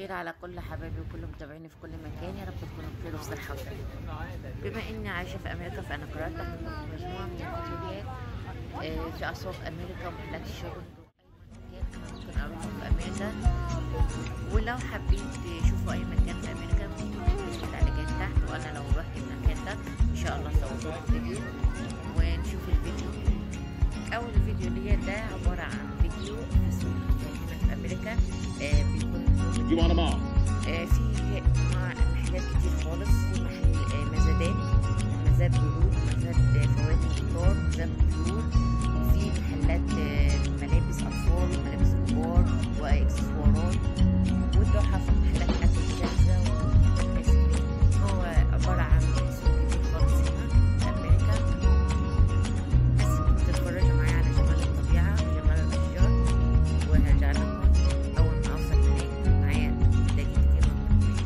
الخير على كل حبايبي وكل متابعيني في كل مكان يا رب تكونوا بخير وفي صحة وسلامة بما اني عايشة في امريكا فانا قررت اعمل لكم مجموعة من الفيديوهات آه، في اسواق امريكا ومحلات الشوبينج واي مكان ممكن اروحه في امريكا ولو حابين تشوفوا اي مكان في امريكا ممكن في التعليقات تحت وانا لو رحت المكان ده ان شاء الله اصور لكم فيديو ونشوف الفيديو اول فيديو ليا ده عبارة عن فيديو في سوق هنا في امريكا آه، بيكون You want them all? آه، في مع- محلات كتير خالص في محل آه، مزادات مزاد ورود مزاد آه، فواكه وخضار مزاد طيور في محلات آه، ملابس اطفال وملابس كبار واكسسوارات وتحف محلات اكل جاهزه وايس كريم هو عباره عن سوق كبير خالص هنا في امريكا بس كنتوا تتفرجوا معايا على جمال الطبيعه وجمال الاشجار وهرجع لكم اول ما اوصل هناك معايا دقيقتين ونروح.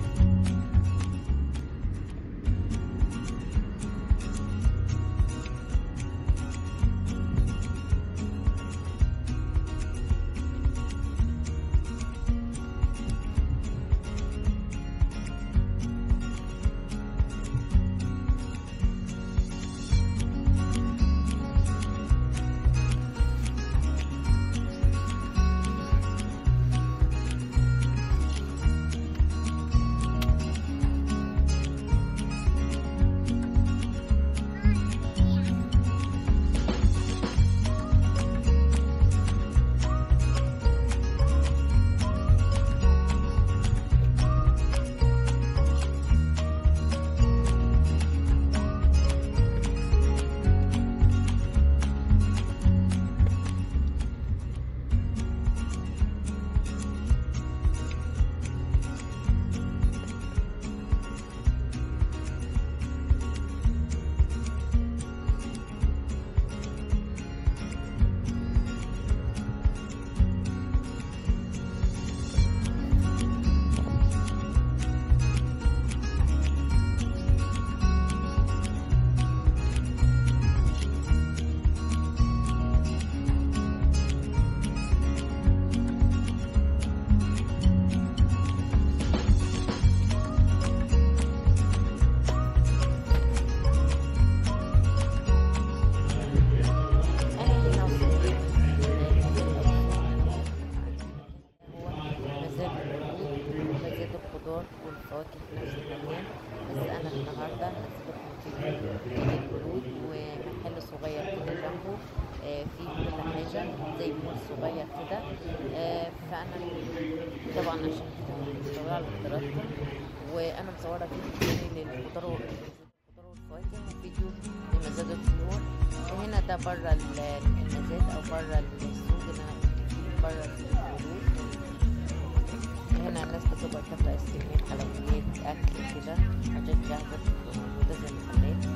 أنا هنا وصلت هو مزاد الورود ومزاد الخضار والفواكه في نفس المكان بس أنا النهاردة هسيبكم في الورود ومحل صغير كده جنبه آه، فيه كل حاجة زي مول صغير كده آه، فأنا طبعا عشان مصورة على حضراتكم وأنا مصورة فيديو تاني للخضار والخضار والفواكه وفيديو لمزاد الطيور وهنا ده بره ال- المزاد او بره السوق اللي انا كنت فيه بره الورود هنا الناس بتقعد تاكل ايس كريم حلويات اكل كده حاجات جاهزه بتبقى موجوده زي المحلات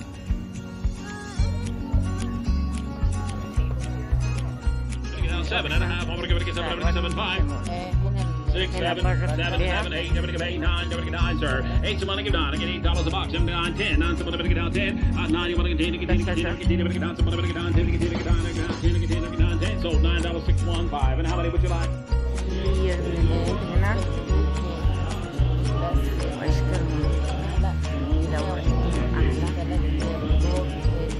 Get out seven and a half. I'm gonna give it a seven, seven, seven, five. آه هنا Six, هنا seven, بره seven, البيع. seven, eight, never to give eight, nine, never to get nine, sir. Eight, someone to give nine, I get eight dollars a box, seven to nine, ten, nine, someone to get down ten, uh, nine, you want to continue, continue, Yes, sir, continue, continue, never to get down, someone to get down ten, to continue, to get down, to get down, ten, to continue, to get down ten, sold nine dollars, six, one, five. And how many would you like? كتير من هنا بس واشكال لا لو احلى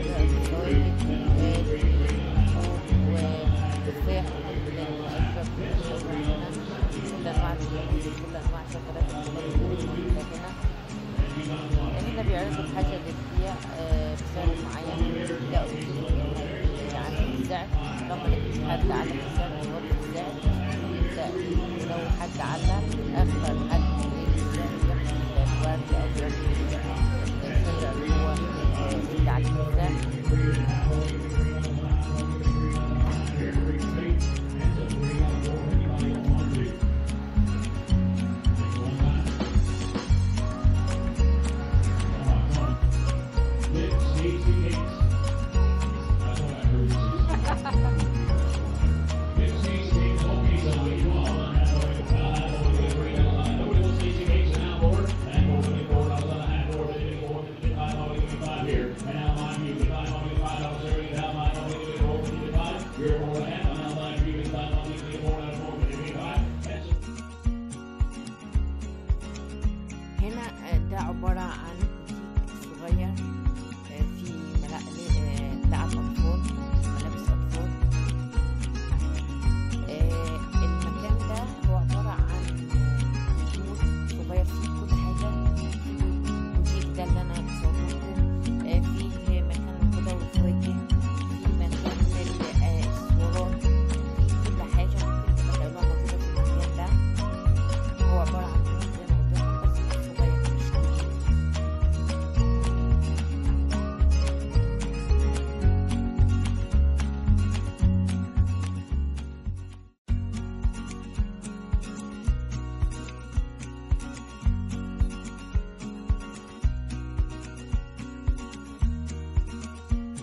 وتفاح كل انواع كل انواع كل انواع شوكولاته هنا هنا بيعرضوا الحاجه للبيع آه، بسعر معين لا يعني السعر لما لقيت حد على السعر يوطي السعر يبدأ لو حد على أغلى حد السعر ياخد الورد أو ياخد الخير اللي هو آه، تعليم السعر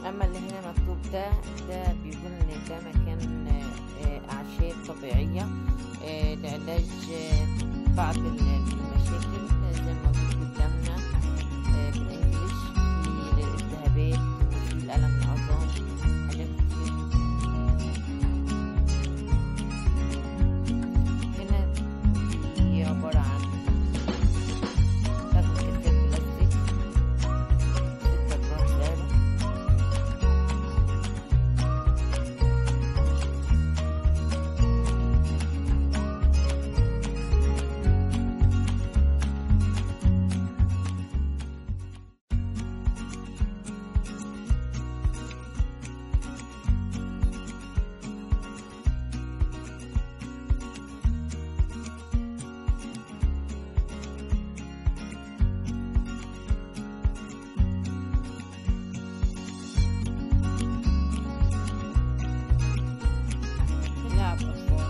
اما اللي هنا مكتوب ده ده بيقول ان ده مكان آه، آه، اعشاب طبيعية آه، لعلاج آه، بعض ال- المشاكل زي ما مكتوب قدامنا آه، بالانجلش في الالتهابات وفي الالم العظام حاجات كتير هنا دي عبارة عن ثلاث كتاب بلاستيك ستة جرام سعره لعب أطفال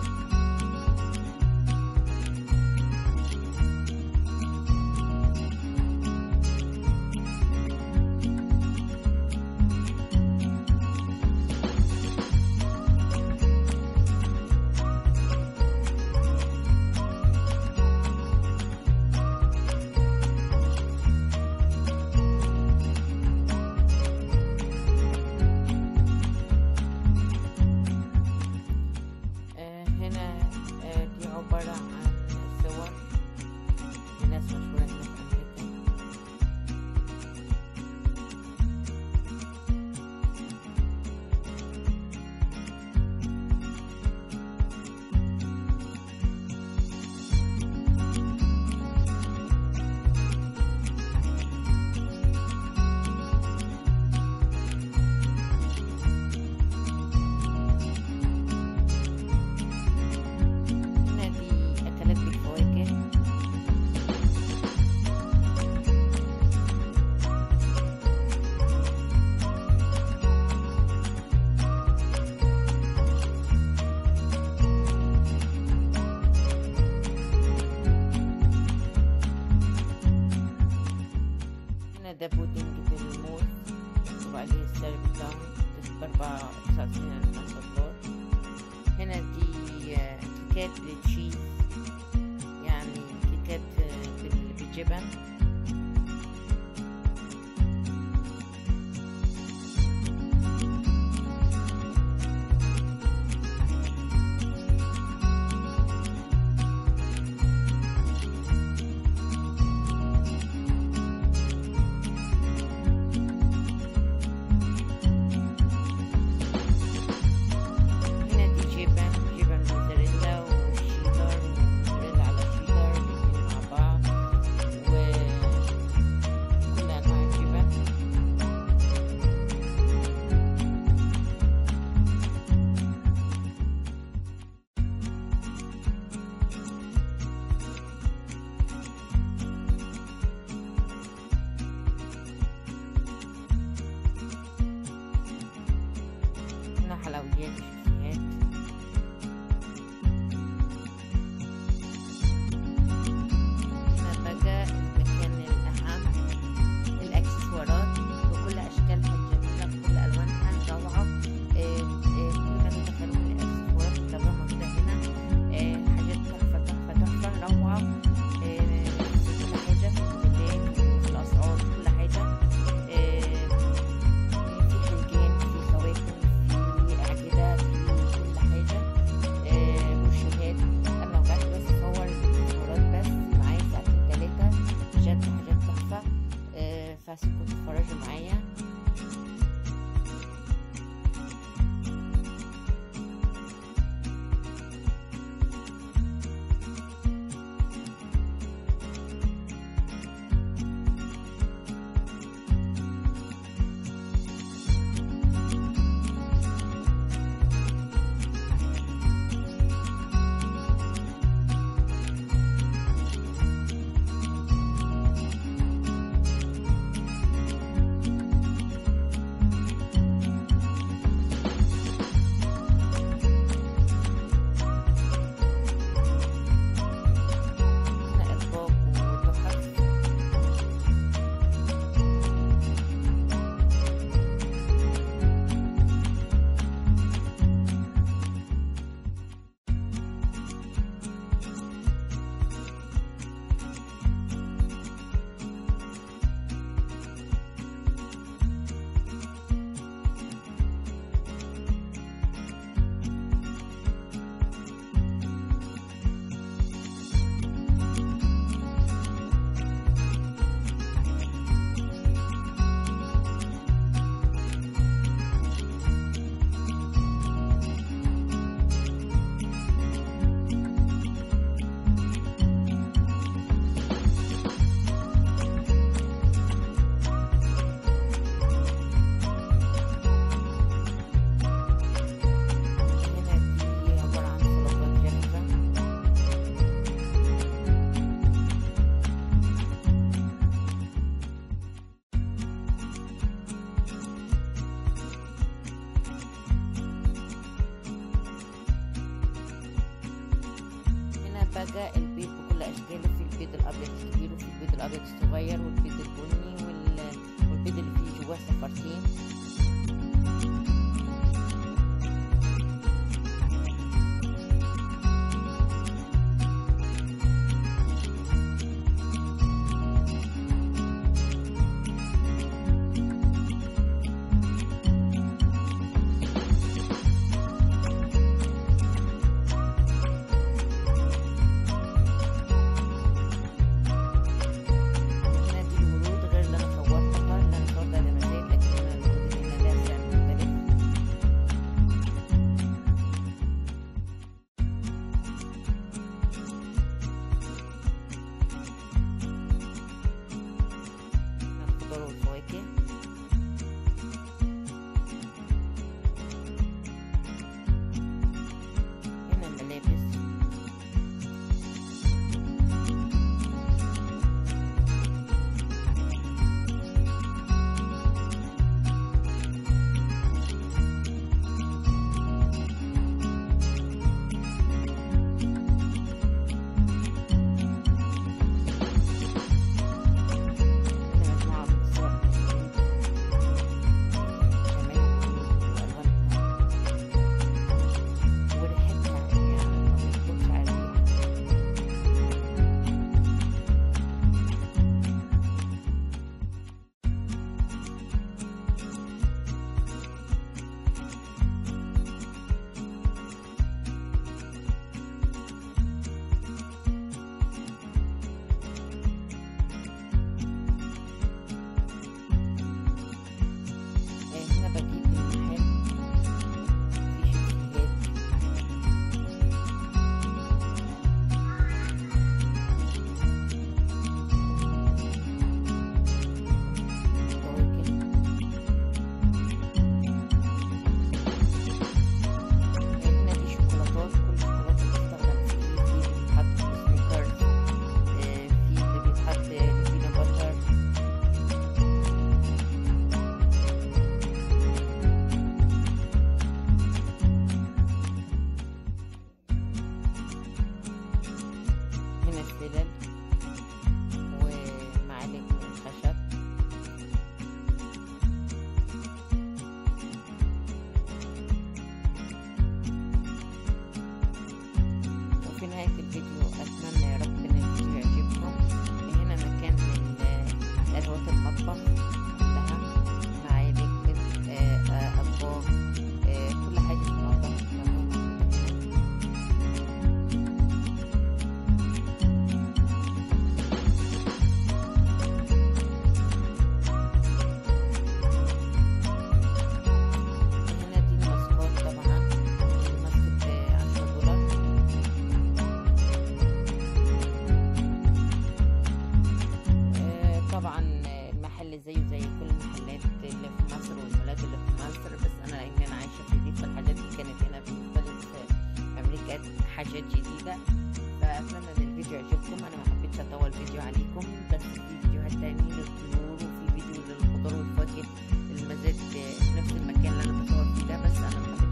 آه، هنا آه، دي عبارة عن صور لناس مشهورة هنا في أمريكا هنا دي أكلات بالفواكه هنا ده بودنج بالموز مكتوب عليه السعر بتاعه بأربعة وتسعين ألف خمسة دولار هنا دي آه، كيكات بالتشيز يعني كيكات آه، بال- بالجبن هنا دي جبن جبن موزاريلا وشيدر وموزاريلا على شيدر الاتنين مع بعض وكل أنواع الجبن هنا حلويات وشيبسيهات هنا بقى المكان الأهم الأكسسوارات بكل أشكالها الجميلة بكل ألوانها روعة آه، آه، كل ما تتخيلوا من الأكسسوارات بتلاقوها موجودة هنا آه، حاجات تحفة تحفة تحفة روعة آه، في كل حاجة في الموديلات وفي الأسعار في كل حاجة آه، في حلقان في خواتم في أعجدة في كل بقى البيض بكل اشكاله في البيض الابيض الكبير وفي البيض الابيض الصغير والبيض البني وال- والبيض اللي فيه جواه صفارتين هنا دي الورود غير اللي انا صورتها اللي انا صورتها لمزاج لكن هنا الورود اللي هنا لها سعر مختلف هنا الخضار والفواكه هنا الملابس هنا مجموعة من الصور جمال وألوانها وريحتها يعني ما بتكونش عادية آه، هنا بجيب المحل في شيبسيهات فواكه آه، هنا دي شوكولاتات كل شوكولاتة بتستخدم في في اللي بيتحط في سنيكرز آه، في اللي بيتحط البينات باتر هنا السلل ومعالق خشب وفي نهاية الفيديو أتمنى يا رب إن الفيديو يعجبكم هنا مكان لل- لأدوات المطبخ كلها معالق آه، آه، أطباق آه، كل حاجة في المطبخ موجودة هنا. هنا دي الماسكات طبعا الماسكة عشرة دولار آه، طبعا المحل زيه زي كل المحلات اللي في مصر والمولات اللي في مصر بس انا لان انا عايشه في الريف فالحاجات دي كانت هنا بالنسبه لي في امريكا حاجات جديده فاتمنى ان الفيديو يعجبكم انا ما حبيتش اطول فيديو عليكم بس في فيديوهات تانية للطيور وفي فيديو للخضار والفواكه المزاد في نفس المكان اللي انا بصور فيه ده بس انا ما حبيتش